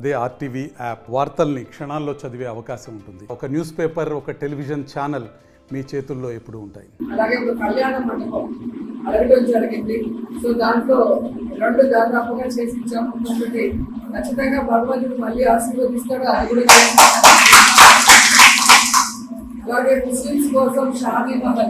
అదే RTV app వార్తల్ని క్షణాల్లో చదివే అవకాశం ఉంటుంది ఒక న్యూస్ పేపర్ ఒక టెలివిజన్ ఛానల్ మీ చేతుల్లో ఎప్పుడూ ఉంటాయి అలాగే ఒక కళ్యాణ మండపం అడగడం జరిగింది సో దాంట్లో రెండు దాదాపుగా చేసి ఇచ్చాము ఒకటి ఖచ్చితంగా భగవంతుడు మళ్ళీ ఆశీర్వదిస్తాడు అది కూడా చేస్తాము. అలాగే ముస్లిమ్స్ కోసం షాదీ మహల్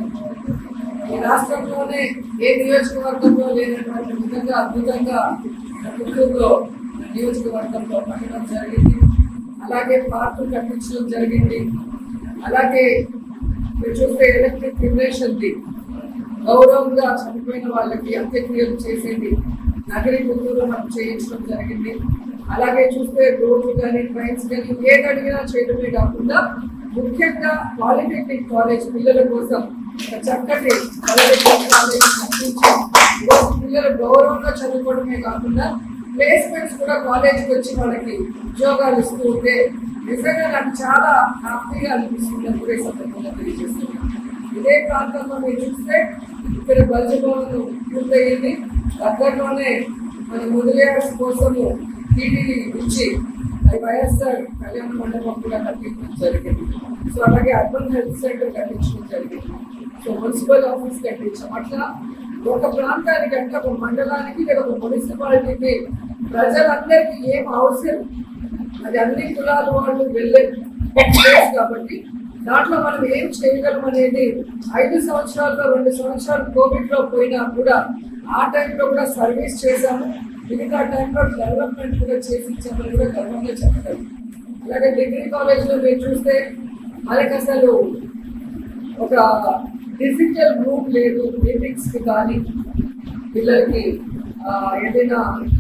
ఈ రాష్ట్రంలోనే ఏ నియోజకవర్గంలో లేనటువంటి విధంగా అద్భుతంగా పుత్తూరులో నియోజకవర్గంలో కట్టడం జరిగింది అలాగే పార్కు కట్టించడం జరిగింది అలాగే మీరు చూస్తే ఎలక్ట్రిక్ జనరేషన్ది గౌరవంగా చనిపోయిన వాళ్ళకి అంత్యక్రియలు చేసేది నగరి పుత్తూరు మనం చేయించడం జరిగింది అలాగే చూస్తే రోడ్లు కానీ ట్రైన్స్ కానీ ఏది అడిగినా చేయడమే కాకుండా ముఖ్యంగా పాలిటెక్నిక్ కాలేజ్ పిల్లల కోసం ఒక చక్కటి పాలిటెక్నిక్ కాలేజ్ కట్టించి ఈరోజు పిల్లలు గౌరవంగా చదువుకోవడమే కాకుండా ప్లేస్మెంట్స్ కూడా కాలేజీకి వచ్చి వాళ్ళకి ఉద్యోగాలు ఇస్తూ ఉంటే నిజంగా నాకు చాలా హ్యాపీగా అనిపిస్తుంది అని కూడా ఈ సందర్భంగా తెలియజేస్తున్నాను ఇదే ప్రాంతంలో మీరు చూస్తే ఇక్కడ బల్జభవన్ పూర్తయింది దగ్గరలోనే మన ముదిలేయర్స్ కోసము టీటీడీ ఇచ్చి అది వైఎస్ఆర్ కళ్యాణ మండపం కూడా కట్టించడం జరిగింది సో అలాగే అర్బన్ హెల్త్ సెంటర్ కట్టించడం జరిగింది సో మున్సిపల్ ఆఫీస్ కట్టించాం అట్లా ఒక ప్రాంతానికి అంటే ఒక మండలానికి లేదా ఒక మున్సిపాలిటీకి ప్రజలందరికీ ఏం అవసరం అది అన్ని కులాల వాళ్ళు వెళ్ళే ప్లేస్ కాబట్టి దాంట్లో మనం ఏం చేయగలం అనేది ఐదు సంవత్సరాల్లో రెండు సంవత్సరాలు కోవిడ్ లో పోయినా కూడా ఆ టైంలో కూడా సర్వీస్ చేశాము మిగతా టైంలో డెవలప్మెంట్ కూడా చేసి ఇచ్చామని కూడా గర్వంగా చెప్పగలం అలాగే డిగ్రీ కాలేజ్లో మీరు చూస్తే మనకి అసలు ఒక డిజిటల్ రూమ్ లేదు మీటింగ్స్ కి కానీ పిల్లలకి ఆ, ఏదైనా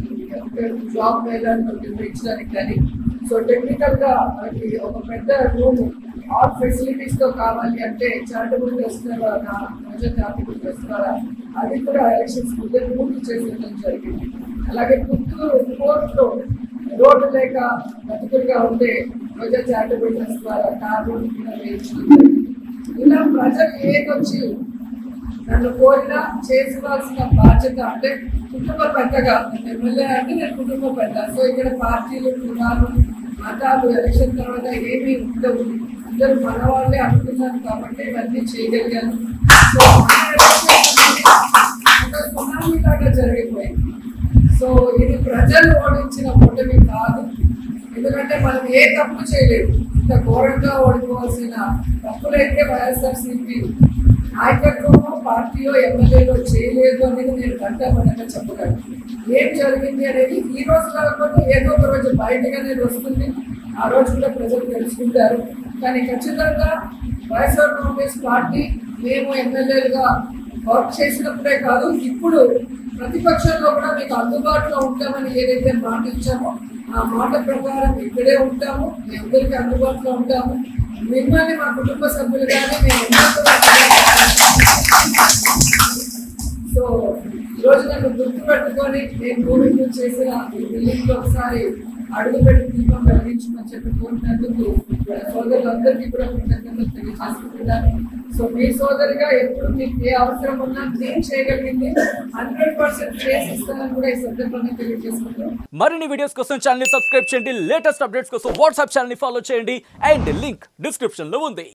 జాబ్ మేళాన్ని నిర్వహించడానికి కానీ సో టెక్నికల్ గా మనకి ఒక పెద్ద రూమ్ ఆల్ ఫెసిలిటీస్ తో కావాలి అంటే చారిటబుల్ ట్రస్ట్ ద్వారా చారిటబుల్ ట్రస్ట్ ద్వారా అది కూడా ఎలక్షన్స్ ముందే పూర్తి చేసేయడం జరిగింది అలాగే పుత్తూరు కోర్టులో రోడ్డు లేక బతుకులుగా ఉంటే ప్రజా చారిటబుల్ ట్రస్ట్ ద్వారా కార్ రోడ్డు కూడా వేయించడం జరిగింది ఇలా ప్రజలు ఏదొచ్చి నన్ను కోరినా చేసుకోవాల్సిన బాధ్యత అంటే కుటుంబ పెద్దగా నేను ఎమ్మెల్యే అంటే నేను కుటుంబ పెద్ద సో ఇక్కడ పార్టీలు కులాలు మతాలు ఎలక్షన్ తర్వాత ఏమీ ఉండవు అందరూ మన వాళ్ళే అనుకున్నాను కాబట్టి ఇవన్నీ చేయగలిగాను సో ఒక సునామీ లాగా జరిగిపోయింది సో ఇది ప్రజలు ఓడించిన ఓటమి కాదు ఎందుకంటే మనం ఏ తప్పు చేయలేదు ఇంత ఘోరంగా ఓడిపోవాల్సిన తప్పులైతే వైఎస్ఆర్సీపీ నాయకత్వమో పార్టీయో ఎమ్మెల్యేలో చేయలేదు అనేది నేను గంటపడంగా చెప్పగలను ఏం జరిగింది అనేది ఈ రోజు కాకపోతే ఏదో ఒక రోజు బయటకు అనేది వస్తుంది ఆ రోజు కూడా ప్రజలు తెలుసుకుంటారు కానీ ఖచ్చితంగా వైఎస్ఆర్ కాంగ్రెస్ పార్టీ మేము ఎమ్మెల్యేలుగా వర్క్ చేసినప్పుడే కాదు ఇప్పుడు ప్రతిపక్షంలో కూడా మీకు అందుబాటులో ఉంటామని ఏదైతే మాట ఇచ్చామో ఆ మాట ప్రకారం ఇక్కడే ఉంటాము మీ అందరికీ అందుబాటులో ఉంటాము మిమ్మల్ని మా కుటుంబ సభ్యులుగానే మేము సో ఈరోజు నన్ను గుర్తు పెట్టుకొని నేను కోవిడ్ చేసిన ఈ బిల్డింగ్ లో ఒకసారి అడుగు పెట్టి దీపం వెలిగించమని చెప్పి కోరినందుకు మన సోదరులందరికీ కూడా కృతజ్ఞతలు తెలియజేసుకుంటున్నాను సో మీ సోదరిగా ఎప్పుడు మీకు ఏ అవసరం ఉన్నా నేను చేయగలిగింది హండ్రెడ్ పర్సెంట్ చేసి ఇస్తానని కూడా ఈ సందర్భంగా తెలియజేసుకుంటున్నాను మరిన్ని వీడియోస్ కోసం ఛానల్ ని సబ్స్క్రైబ్ చేయండి లేటెస్ట్ అప్డేట్స్ కోసం వాట్సాప్ ఛానల్ ని ఫాలో చేయండి అండ్ లింక్ డిస్క్రిప్షన్ లో ఉంది